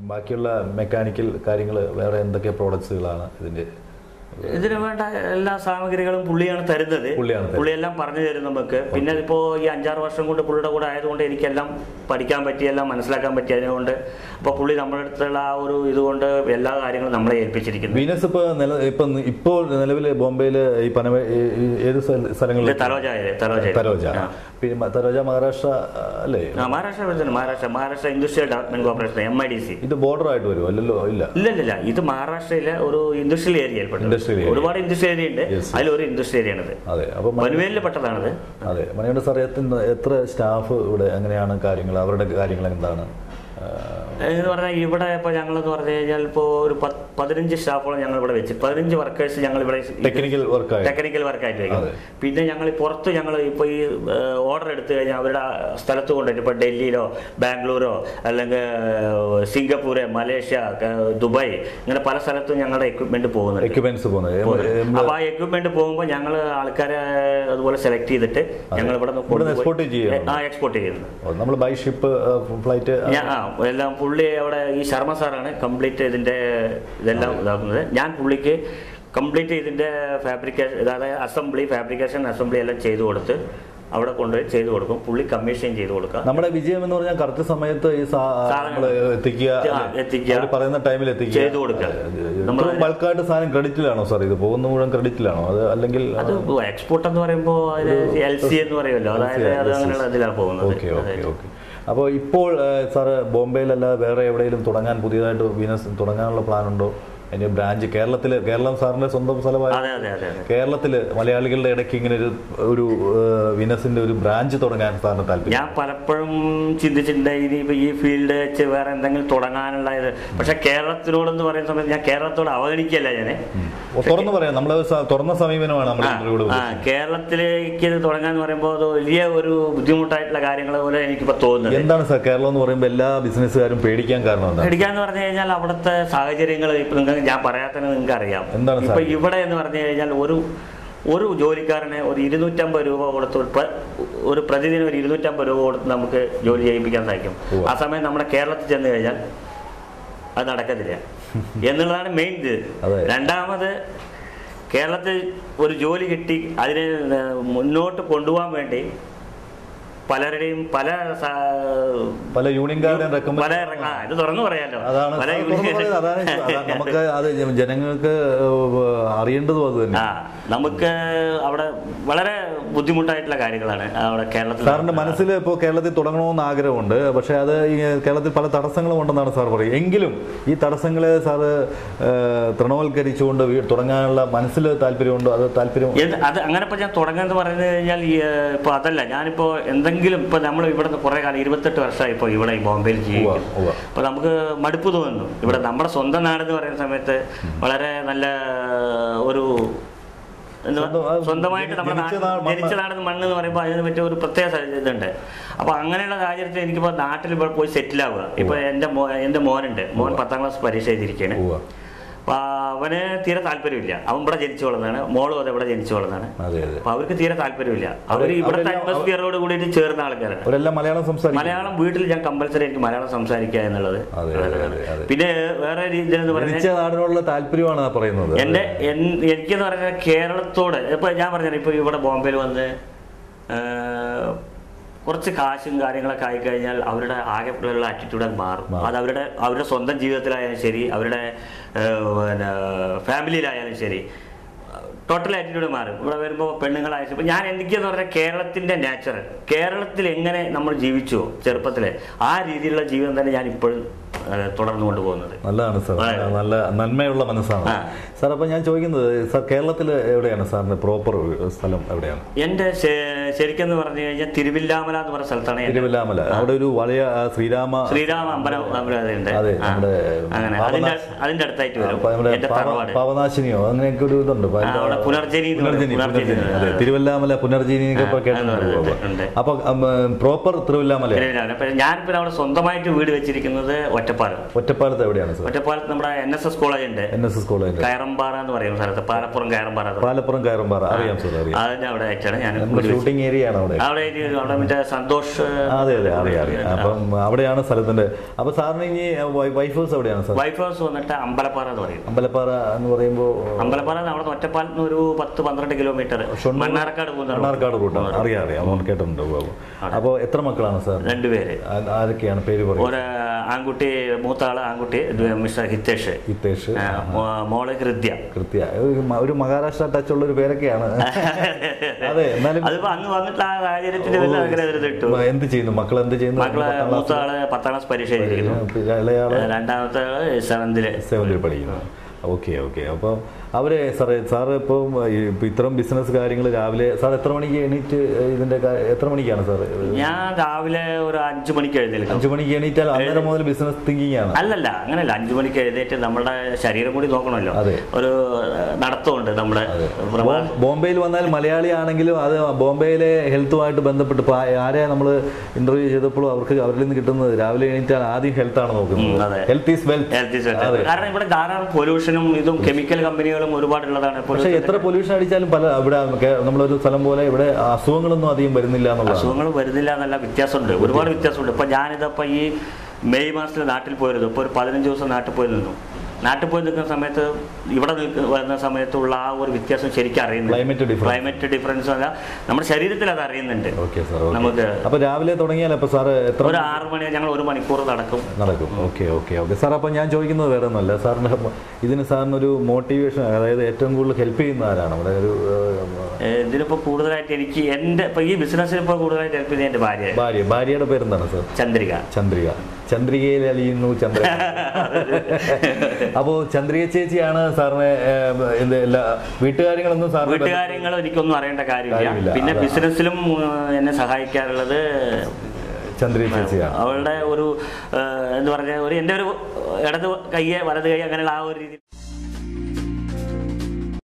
ബാക്കിയുള്ള മെക്കാനിക്കൽ കാര്യങ്ങൾ വേറെ എന്തൊക്കെ പ്രോഡക്ട്സുകളാണ് ഇതിന്റെ ഇതിന് വേണ്ട എല്ലാ സാമഗ്രികളും പുള്ളിയാണ് തരുന്നത് പുള്ളിയാണ് തരുന്നത്. പുള്ളിയെല്ലാം പറഞ്ഞു തരും നമുക്ക് പിന്നെ ഇപ്പോൾ ഈ അഞ്ചാറ് വർഷം കൊണ്ട് പുള്ളിയുടെ കൂടെ ആയതുകൊണ്ട് എനിക്കെല്ലാം പഠിക്കാൻ പറ്റി എല്ലാം മനസ്സിലാക്കാൻ പറ്റി അതുകൊണ്ട് അപ്പോൾ പുള്ളി നമ്മുടെ അടുത്തുള്ള ആ ഒരു ഇതുകൊണ്ട് എല്ലാ കാര്യങ്ങളും നമ്മളെ ഏൽപ്പിച്ചിരിക്കുന്നു വീനസ് ഇപ്പൊ നില ഇപ്പൊ ഇപ്പോൾ നിലവിൽ ബോംബെയിൽ ഈ പനവ ഈ- ഈ ഏത് സ്ഥല- സ്ഥലങ്ങളിൽ ഇത് തലോജ തലോജ തരോജ ആ. പിന്നെ മ- തരോജ മഹാരാഷ്ട്ര ആ, അല്ലേ ആ, മഹാരാഷ്ട്ര ഇവിടെ തന്നെ Maharashtra Maharashtra industrial development corporation M I D C ഇത് ബോർഡർ ആയിട്ട് വരുമോ അല്ലല്ലോ ഇല്ല ഇല്ല ഇല്ല ഇല്ല ഇത് മഹാരാഷ്ട്രയിലെ ഒരു ഇൻഡസ്ട്രിയൽ ഏരിയയിൽ Industrial area. ഒരുപാട് ഇൻഡസ്ട്രിയൽ ഏരിയ ഉണ്ട് Yes. അതിലൊരു ഇൻഡസ്ട്രിയൽ ഏരിയ ആണിത് അതെ അപ്പൊ മ- പനുവേലിൽ പെട്ടതാണിത് അതെ മണികണ്ഠ സാർ എത്തുന്ന എത്ര സ്റ്റാഫ് ഇവിടെ എങ്ങനെയാണ് കാര്യങ്ങൾ അവരുടെ കാര്യങ്ങൾ എന്താണ് ആ, എന്ന് പറഞ്ഞാൽ ഇവിടെ ഇപ്പോൾ ഞങ്ങളെന്ന് പറഞ്ഞു കഴിഞ്ഞാൽ ഇപ്പോൾ ഒരു പത്ത് പതിനഞ്ച് സ്റ്റാഫോളം ഞങ്ങൾ ഇവിടെ വെച്ച് പതിനഞ്ച് വർക്കേഴ്സ് ഞങ്ങൾ ഇവിടെ ടെക്നിക്കൽ വർക്കായിട്ട് ടെക്നിക്കൽ വർക്കായിട്ട് വയ്ക്കും അതെ. പിന്നെ ഞങ്ങൾ പുറത്ത് ഞങ്ങൾ ഇപ്പോൾ ഈ ഓർഡർ എടുത്തു കഴിഞ്ഞാൽ അവരുടെ സ്ഥലത്ത് കൊണ്ടുപോയിട്ട് ഇപ്പോൾ ഡൽഹിയിലോ ബാംഗ്ലൂരോ അല്ലെങ്കിൽ സിംഗപ്പൂര് മലേഷ്യ ക- ദുബായ് ഇങ്ങനെ പല സ്ഥലത്തും ഞങ്ങളുടെ എക്വിപ്മെന്റ് പോകുന്നുണ്ട് എക്യുപ്മെന്റ്സ് പോകുന്നത് എം- എം- അപ്പൊ ആ എക്വിപ്മെന്റ് പോകുമ്പോൾ ഞങ്ങൾ ആൾക്കാരെ അതുപോലെ സെലക്ട് ചെയ്തിട്ട് ഞങ്ങൾ ഇവിടെ നിന്ന് ഇവിടുന്ന് കൊണ്ടുപോയി- export ചെയ്യുന്നു. ആ എക്സ്പോർട്ട് ചെയ്യുന്നു നമ്മൾ ബൈ ഷിപ്പ് ഫ്ലൈറ്റ് ഞാൻ ആ എല്ലാം പുള്ളി അവിടെ ഈ ശർമ്മ സാറാണ് കംപ്ലീറ്റ് ഇതിന്റെ ഇതെല്ലാം ഇതാക്കുന്നത് ഞാൻ പുള്ളിക്ക് കംപ്ലീറ്റ് ഇതിന്റെ ഫാബ്രിക്കേഷൻ അതായത് അസംബ്ലി ഫാബ്രിക്കേഷൻ അസംബ്ലി എല്ലാം ചെയ്തു കൊടുത്ത് അവിടെ കൊണ്ടുപോയി ചെയ്തു കൊടുക്കും പുള്ളി കമ്മീഷൻ ചെയ്തു കൊടുക്കുക നമ്മുടെ വിജയം എന്ന് പറഞ്ഞാൽ കറക്റ്റ് സമയത്ത് ഈ സാ- സാധനം നമ്മള് എത്തിക്കുക ആ, എത്തിക്കുക. അവര് പറയുന്ന ടൈമിൽ എത്തിക്കുക ചെയ്തു കൊടുക്കുക. നമ്മള് ഇത്രയും ബൾക്കായിട്ട് സാധനം ക്രെഡിറ്റിലാണോ സാർ ഇത് പോകുന്ന മുഴുവൻ ക്രെഡിറ്റിലാണോ അത് അല്ലെങ്കിൽ അത് എക്സ്പോർട്ട് എന്ന് പറയുമ്പോൾ അതിന് എൽ സി എന്ന് പറയുമല്ലോ അതായത് അത് അങ്ങനെയുള്ള ഇതിലാണ് പോകുന്നത് ഓക്കെ ഓക്കെ ഓക്കെ അപ്പോൾ ഇപ്പോൾ സാറ് ബോംബെയിലല്ലാതെ വേറെ എവിടെയെങ്കിലും തുടങ്ങാൻ പുതിയതായിട്ട് വീനസ് തുടങ്ങാനുള്ള പ്ലാൻ ഉണ്ടോ അതിന്റെ ബ്രാഞ്ച് കേരളത്തിൽ കേരളം സാറിന്റെ സ്വന്തം സ്ഥലമായ അതെ അതെ അതെ അതെ കേരളത്തിൽ മലയാളികളുടെ ഇടയ്ക്ക് ഇങ്ങനെ ഒരു ഒരു ഏഹ്, വിനസിന്റെ ഒരു ബ്രാഞ്ച് തുടങ്ങാൻ സാറിന് താല്പര്യം ഞാൻ പലപ്പോഴും ചിന്തിച്ചിട്ടുണ്ട് ഇനിയിപ്പോ ഈ ഫീൽഡ് വെച്ച് വേറെ എന്തെങ്കിലും തുടങ്ങാനുള്ള ഇത് പക്ഷെ കേരളത്തിനോടെന്ന് പറയുന്ന സമയത്ത് ഞാൻ കേരളത്തോട് അവഗണിക്കല്ല ഞാൻ ഓ, തുറന്നു പറയാം നമ്മൾ തുറന്ന സമീപനമാണ് നമ്മൾ ഇന്റർവ്യൂ ആ കേരളത്തിലേക്ക് ഇത് തുടങ്ങാന്ന് പറയുമ്പോൾ അത് വലിയ ഒരു ബുദ്ധിമുട്ടായിട്ടുള്ള കാര്യങ്ങൾ പോലെ എനിക്കിപ്പോ തോന്നുന്നത് എന്താണ് സാർ കേരളം എന്ന് പറയുമ്പോൾ എല്ലാ ബിസിനസ്സുകാരും പേടിക്കാൻ കാരണം എന്താണ് പേടിക്കാന്ന് പറഞ്ഞു കഴിഞ്ഞാൽ അവിടുത്തെ സാഹചര്യങ്ങൾ ഇപ്പൊ നിങ്ങൾക്ക് ഞാൻ പറയാത്തന്നെ നിങ്ങൾക്ക് അറിയാം എന്താണ് ഇപ്പൊ സാഹചര്യം? ഇവിടെ എന്ന് പറഞ്ഞു കഴിഞ്ഞാൽ ഒരു ഒരു ജോലിക്കാരനെ ഒരു ഇരുന്നൂറ്റമ്പത് രൂപ കൊടുത്ത് ഒരു പ്ര- ഒരു പ്രതിദിനം ഒരു ഇരുന്നൂറ്റമ്പത് രൂപ കൊടുത്ത് നമുക്ക് ജോലി ചെയ്യിപ്പിക്കാൻ സാധിക്കും ഉവ്വ. ആ സമയം നമ്മുടെ കേരളത്തിൽ ചെന്ന് കഴിഞ്ഞാൽ അത് നടക്കത്തില്ല എന്നുള്ളതാണ് മെയിൻ ഇത് അതെ. രണ്ടാമത് കേരളത്തിൽ ഒരു ജോലി കിട്ടി അതിനെ ഏഹ്, മുന്നോട്ട് കൊണ്ടുപോകാൻ വേണ്ടി പലരുടെയും പല സ- പല യൂണിയൻകാരുടെയും പല റെക്കമെൻഡ് ആ, ഇത് തുറന്നു പറയാലോ അതാണ് പല സാർ തുറന്നു യൂണിയൻ- പറയുന്നത്. അതാണ് അതാ- നമുക്ക് അത് ജനങ്ങൾക്ക് അറിയേണ്ടതും അത് തന്നെ ആ നമുക്ക് അവിടെ വളരെ ബുദ്ധിമുട്ടായിട്ടുള്ള കാര്യങ്ങളാണ് അവിടെ കേരളത്തിൽ സാറിന്റെ മനസ്സിൽ ഇപ്പോൾ കേരളത്തിൽ തുടങ്ങണമെന്ന് ആഗ്രഹമുണ്ട് പക്ഷെ അത് ഈ കേരളത്തിൽ പല തടസ്സങ്ങളും ഉണ്ടെന്നാണ് സാർ പറയുക എങ്കിലും ഈ തടസ്സങ്ങളെ സാറ് ഏഹ്, തൃണവൽക്കരിച്ചുകൊണ്ട് വീ- തുടങ്ങാനുള്ള മനസ്സിൽ താല്പര്യമുണ്ടോ അത് താല്പര്യം എന്ത് അത് അങ്ങനെ ഇപ്പൊ ഞാൻ തുടങ്ങുന്നത് പറഞ്ഞു കഴിഞ്ഞാൽ ഈ, ഏഹ്, ഇപ്പൊ അതല്ല ഞാനിപ്പോ എന്തെങ്കിലും ഇപ്പൊ നമ്മൾ ഇവിടെ നിന്ന് കുറെ കാലം ഇരുപത്തെട്ട് വർഷമായി ഇപ്പൊ ഇവിടെ ഈ ബോംബെയിൽ ജീവിക്കുന്നു ഉവ്വ. അപ്പൊ നമുക്ക് മടുപ്പ് തോന്നുന്നു ഇവിടെ നമ്മുടെ സ്വന്തം നാട് എന്ന് പറയുന്ന സമയത്ത് വളരെ നല്ല ഒരു എന്തുവാ? സ്വന്തം- ആ, സ്വന്തമായിട്ട് നമ്മുടെ ജനിച്ച നാട് നാ- മണ്ണ്. ജനിച്ച നാട് മണ്ണ് എന്ന് പറയുമ്പോൾ അതിന് പറ്റിയ ഒരു പ്രത്യേക സ- ഇതുണ്ട് അപ്പൊ അങ്ങനെയുള്ള സാഹചര്യത്തിൽ എനിക്കിപ്പോ നാട്ടിൽ ഇവിടെ പോയി സെറ്റിൽ ആവുക ഇപ്പൊ എന്റെ മോ എന്റെ മോനുണ്ട് മോൻ പത്താം ക്ലാസ് പരീക്ഷ എഴുതിയിരിക്കുകയാണ് ഉവ്വ. അപ്പൊ അവന് തീരെ താല്പര്യമില്ല അവൻ ഇവിടെ ജനിച്ചു വളർന്നതാണ് മോളും അത് ഇവിടെ ജനിച്ചു വളർന്നതാണ് അതെ അതെ അപ്പൊ അവർക്ക് തീരെ താല്പര്യമില്ല അവർ അവര് ഇവിടുത്തെ അവരെല്ലാം- അറ്റ്മോസ്ഫിയറോട് കൂടിയിട്ട് ചേർന്ന ആൾക്കാരാണ് അവരെല്ലാം മലയാളം സംസാരിക്കും മലയാളം വീട്ടിൽ ഞാൻ കമ്പൽസറി എനിക്ക് മലയാളം സംസാരിക്കുക എന്നുള്ളത് അതെ, അതെ, അതെ, അതെ. പിന്നെ വേറെ രീതി എന്ന് പറഞ്ഞാൽ ജനിച്ച നാടിനോടുള്ള താല്പര്യമാണ് ആ പറയുന്നത് എന്റെ എൻ- എനിക്കെന്ന് പറഞ്ഞാൽ കേരളത്തോട് ഇപ്പൊ ഞാൻ പറഞ്ഞത് ഇപ്പൊ ഇവിടെ ബോംബെയിൽ വന്ന് ആ, കുറച്ച് കാശും കാര്യങ്ങളൊക്കെ ആയിക്കഴിഞ്ഞാൽ അവരുടെ ആകെയുള്ള ആറ്റിറ്റ്യൂഡ് മാറും മാറും. അത് അവരുടെ അവരുടെ സ്വന്തം ജീവിതത്തിലായാലും ശരി അവരുടെ ആ, പിന്നെ ഫാമിലിയിലായാലും ശരി ടോട്ടൽ ആറ്റിറ്റ്യൂഡ് മാറും ഇവിടെ വരുമ്പോൾ പെണ്ണുങ്ങളായാലും ഇപ്പൊ ഞാൻ എനിക്കെന്ന് പറഞ്ഞാൽ കേരളത്തിന്റെ നാച്ചുറൽ കേരളത്തിൽ എങ്ങനെ നമ്മൾ ജീവിച്ചുവോ ചെറുപ്പത്തിലെ ആ രീതിയിലുള്ള ജീവിതം തന്നെ ഞാൻ ഇപ്പോഴും ആ, തുടർന്നു കൊണ്ടുപോകുന്നത് നല്ലതാണ് സാർ അതെ. നല്ല നന്മയുള്ള മനസ്സാണ് ആ. സാർ അപ്പൊ ഞാൻ ചോദിക്കുന്നത് സാർ കേരളത്തിൽ എവിടെയാണ് സാറിന്റെ പ്രോപ്പർ സ്ഥലം എവിടെയാണ് എന്റെ ശ- ശരിക്കെന്ന് പറഞ്ഞു കഴിഞ്ഞാൽ തിരുവില്ലാമല എന്ന് പറഞ്ഞ സ്ഥലത്താണ് എന്റെ തിരുവല്ലാമല അവിടെ ഒരു വലിയ ആ, ശ്രീരാമ ശ്രീരാമ അമ്പലം അമ്പലം ഉണ്ട് അതെ, ആ, നമ്മുടെ അങ്ങനെ അതിന്റെ അതിന്റെ അടുത്തായിട്ട് വരും അപ്പൊ നമ്മുടെ എന്റെ പാവ- തറവാട് പാവനാശിനിയോ അങ്ങനെയൊക്കെ ഒരു ഇതുണ്ട് അപ്പൊ അതിന്റെ- ആ, അവിടെ പുനർജനി എന്ന് പറയും. പുനർജനി പുനർജനി. പുനർജനി അതെ ആ. തിരുവല്ലാമല പുനർജനിയൊക്കെ ഇപ്പൊ ആ, കേട്ടിട്ടുണ്ടോ ഉണ്ട്, ഉണ്ട്. അപ്പൊ പ്രോപ്പർ തിരുവല്ലാമല തിരുവില്ലാമല അപ്പൊ ഞാനിപ്പോ അവിടെ സ്വന്തമായിട്ട് വീട് വെച്ചിരിക്കുന്നത് ഒറ്റപ്പാലം ഒറ്റപ്പാലത്ത് എവിടെയാണ് സാർ ഒറ്റപ്പാലത്ത് നമ്മുടെ എൻ എസ് എസ് കോളേജ് ഉണ്ട് N S S college Kayarampara എന്ന് പറയുന്ന സ്ഥലത്ത് പാലപ്പുറം കയറമ്പാറ എന്ന് പറയും. പാലപ്പുറം കയറുംപാറ അറിയാം സാർ അറിയാം അതിന്റെ അവിടെ ആയിട്ടാണ് ഞാൻ നമ്മുടെ വീട് വെച്ചത്. ഷൂട്ടിംഗ് ഏരിയയാണ് അവിടെ അവിടെ ഒരു- അവിടെ മറ്റേ സന്തോഷ് അതെ അതെ അറിയാം അറിയാം അപ്പം അവിടെയാണ് സ്ഥലത്തിന്റെ അപ്പൊ സാറിന് ഇനി വൈഫ് ഹൗസ് എവിടെയാണ് സാർ വൈഫ് ഹൗസ് വന്നിട്ട് അമ്പലപ്പാറ എന്ന് പറയും അമ്പലപ്പാറ എന്ന് പറയുമ്പോൾ അമ്പലപ്പാറ നമ്മുടെ ഒറ്റപ്പാലത്ത് നിന്ന് ഒരു പത്ത് പന്ത്രണ്ട് കിലോമീറ്റർ ഷൊർണൂർ- മണ്ണാർക്കാട് പോകുന്ന road. മണ്ണാർക്കാട് റൂട്ടാണ് അറിയാം അറിയാം അതുകൊണ്ട് കേട്ടിട്ടുണ്ട് ബാബു അപ്പോൾ എത്ര മക്കളാണ് സാർ രണ്ടുപേര് ആ- ആരൊക്കെയാണ് പേര് പറയും ഒരു ആൺകുട്ടി മൂത്ത ആള് ആൺകുട്ടി ഇത് മിസ്റ്റർ ഹിതേഷ് ഹിതേഷ് ആ, മോ- മോള് ഹൃദ്യ കൃത്യ ഒരു മ- ഒരു മഹാരാഷ്ട്ര ടച്ച് ഉള്ള ഒരു പേരൊക്കെയാണ് അതെ എന്നാലും അതിപ്പോ അന്ന് വന്നിട്ട് ആ സാഹചര്യത്തിൽ വലിയ അങ്ങനെ ഒരു ഇത് ഇട്ടു എന്ത് ചെയ്യുന്നു മക്കൾ എന്ത് ചെയ്യുന്നു മക്കള് പത്താം മൂത്ത ആള് പത്താം ക്ലാസ് പരീക്ഷ എഴുതിയിരിക്കുന്നു ക്ലാസ് ഇളയാള് രണ്ടാമത്തെ ആള് സെവന്തില് സെവന്തിൽ പഠിക്കുന്നു ഓക്കെ ഓക്കെ അപ്പോൾ അവര് സാറേ സാറ് ഇപ്പം ഈ ഇപ്പം ഇത്തരം ബിസിനസ് കാര്യങ്ങൾ രാവിലെ സാർ എത്ര മണിക്ക് എണീറ്റ് ഇതിന്റെ കാ- എത്ര മണിക്കാണ് സാർ ഞാൻ രാവിലെ ഒരു അഞ്ചു മണിക്ക് എഴുന്നേൽക്കും അഞ്ചു മണിക്ക് എണീറ്റാൽ അന്നേരം മുതൽ ബിസിനസ് തിങ്കിങ് ആണ് അല്ലല്ല അങ്ങനല്ല അഞ്ചു മണിക്ക് എഴുന്നേറ്റ് നമ്മുടെ ശരീരം കൂടി നോക്കണമല്ലോ അതെ. ഒരു ഏഹ്, നടത്തമുണ്ട് നമ്മുടെ പ്രഭാ- ബോം- ബോംബെയിൽ വന്നാൽ മലയാളി ആണെങ്കിലും അത് ബോംബെയിലെ ഹെൽത്തുമായിട്ട് ബന്ധപ്പെട്ട് ഇപ്പോൾ ആരെ നമ്മൾ ഇന്റർവ്യൂ ചെയ്തപ്പോഴും അവർക്ക് അവരിൽ നിന്ന് കിട്ടുന്നത് രാവിലെ എണീറ്റാൽ ആദ്യം ഹെൽത്ത് ആണ് ഉം, നോക്കുന്നത് അതെ. Health is wealth Health is better. കാരണം ഇവിടെ ധാരാളം പൊല്യൂഷനും ഇതും കെമിക്കൽ കമ്പനികളും ഒരുപാടുള്ളതാണ് പക്ഷെ pollution- എത്ര പൊല്യൂഷൻ അടിച്ചാലും പല ഇവിടെ കേ- നമ്മളൊരു സ്ഥലം പോലെ ഇവിടെ അസുഖങ്ങളൊന്നും അധികം വരുന്നില്ല എന്നുള്ളതാണ് അസുഖങ്ങൾ വരുന്നില്ല എന്നല്ല വ്യത്യാസമുണ്ട് ഒരുപാട് വ്യത്യാസമുണ്ട് ഇപ്പൊ ഞാനിതപ്പോ ഈ മെയ് മാസത്തിൽ നാട്ടിൽ പോയിരുന്നു ഇപ്പൊ ഒരു പതിനഞ്ച് ദിവസം നാട്ടിൽ പോയി നിന്നു നാട്ടിൽ പോയി നിൽക്കുന്ന സമയത്ത് ഇവിടെ നിൽക്ക വരുന്ന സമയത്തുള്ള ആ ഒരു വ്യത്യാസം ശരിക്കും അറിയുന്നുണ്ട് Climate difference. ക്ലൈമറ്റ് ഡിഫറൻസ് അല്ല നമ്മുടെ ശരീരത്തിൽ അത് അറിയുന്നുണ്ട് ഓക്കെ സാർ നമുക്ക് അപ്പൊ രാവിലെ തുടങ്ങിയാൽ അപ്പൊ സാറ് എത്ര ഒരു ആറ് മണി ഞങ്ങൾ ഒരു മണിക്കൂർ നടക്കും നടക്കും ഓക്കെ ഓക്കെ ഓക്കെ സാർ അപ്പം ഞാൻ ചോദിക്കുന്നത് വേറെ ഒന്നുമല്ല സാറിന് ഇതിന് സാറിന് ഒരു മോട്ടിവേഷൻ അതായത് ഏറ്റവും കൂടുതൽ ഹെൽപ്പ് ചെയ്യുന്ന ആരാണ് അവിടെ ഒരു ഏഹ്, ഏഹ് ഇതിലിപ്പോ കൂടുതലായിട്ട് എനിക്ക് എന്റെ ഇപ്പൊ ഈ ബിസിനസ്സിൽ ഇപ്പോൾ കൂടുതലായിട്ട് ഹെൽപ്പ് ചെയ്യുന്നത് എന്റെ ഭാര്യ ഭാര്യ ഭാര്യയുടെ പേരെന്താണ് സാർ ചന്ദ്രിക ചന്ദ്രിക ചന്ദ്രികയിൽ അലിയുന്നു ചന്ദ്ര അപ്പോൾ ചന്ദ്രിക ചേച്ചിയാണ് സാറിന് ഏഹ്, എന്ത് എല്ലാ വീട്ടുകാര്യങ്ങളൊന്നും സാറിന് വീട്ടുകാര്യങ്ങൾ എനിക്കൊന്നും അറിയേണ്ട കാര്യമില്ല കാര്യമില്ല. പിന്നെ അതാ. ബിസിനസ്സിലും ഏഹ്, എന്നെ സഹായിക്കാറുള്ളത് ചന്ദ്രിക ചേച്ചിയാണ് അവളുടെ ഒരു ഏഹ്, എന്ന് പറഞ്ഞ ഒരു എൻ്റെ ഒരു ഇടത് കയ്യെ വലത് കൈ അങ്ങനെയുള്ള ആ ഒരു രീതി